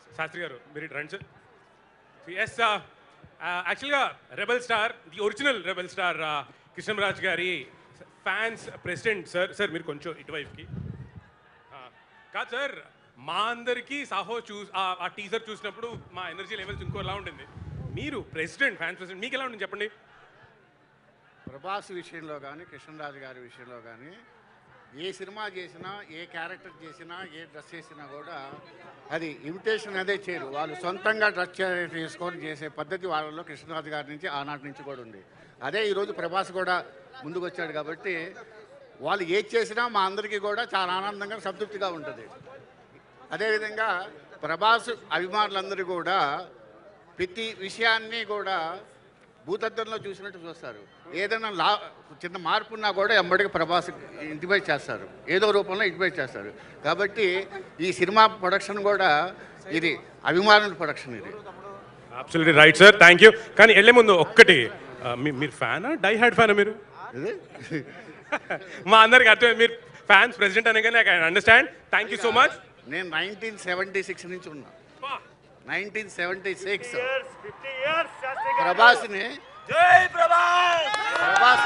శాస్త్రి గారు మీరు ఇటు రండి సార్ ఎస్ యాక్చువల్గా rebel star the original rebel star Krishnaraj గారి ఫ్యాన్స్ ప్రెసిడెంట్ సార్ సార్ మీరు కొంచెం ఇటువైపుకి ఆ, కాదు సార్ మా అందరికీ సాహో చూ ఆ- ఆ టీజర్ చూసినప్పుడు మా ఎనర్జీ లెవెల్స్ ఇంకోలా ఉంటుంది మీరు ప్రెసిడెంట్ ఫ్యాన్స్ ప్రెసిడెంట్ మీకు ఎలా ఉంటుంది చెప్పండి ప్రభాస్ విషయంలో కానీ కృష్ణరాజు గారి విషయంలో కానీ ఏ సినిమా చేసినా ఏ క్యారెక్టర్ చేసినా ఏ డ్రెస్ చేసినా కూడా అది ఇమిటేషన్ అదే చేయరు వాళ్ళు సొంతంగా డ్రెస్ చే- చేసుకొని చేసే పద్ధతి వాళ్ళలో కృష్ణరాజు గారి నుంచి ఆనాటి నుంచి కూడా ఉంది అదే ఈరోజు ప్రభాస్ కూడా ముందుకు వచ్చాడు కాబట్టి వాళ్ళు ఏది చేసినా మా అందరికీ కూడా చాలా ఆనందంగా సంతృప్తిగా ఉంటుంది అదేవిధంగా ప్రభాస్ అభిమానులందరూ కూడా ప్రతి విషయాన్ని కూడా భూతద్దంలో చూసినట్టు చూస్తారు ఏదైనా లా చిన్న మార్పు ఉన్నా కూడా ఎంబడికి ప్రభాస్ ఇంటిమేట్ చేస్తారు ఏదో రూపంలో ఇంటిమేట్ చేస్తారు కాబట్టి ఈ సినిమా ప్రొడక్షన్ కూడా ఇది అభిమానుల ప్రొడక్షన్ ఇది absolutely right sir thank you కానీ వెళ్ళే ముందు ఒక్కటి ఆ, మీ- మీరు ఫ్యానా డై హ్యాడ్ ఫ్యానా మీరు ఇది మా అందరికి అర్థమైంది మీరు ఫ్యాన్స్ ప్రెసిడెంట్ అనే కానీ I understand thank you so much నేను నైన్టీన్ సెవెంటీ సిక్స్ నుంచి ఉన్నా నైన్టీన్ సెవెంటీ సిక్స్ ప్రభాస్ని ప్రభాస్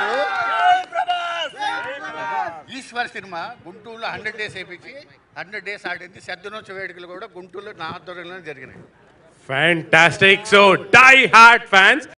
ఈశ్వర్ సినిమా గుంటూరులో హండ్రెడ్ డేస్ వేయించి హండ్రెడ్ డేస్ ఆడింది సద్దునోత్సవ వేడుకలు కూడా గుంటూరులో నా ఆధ్వర్యంలో జరిగినాయి fantastic so die hard fans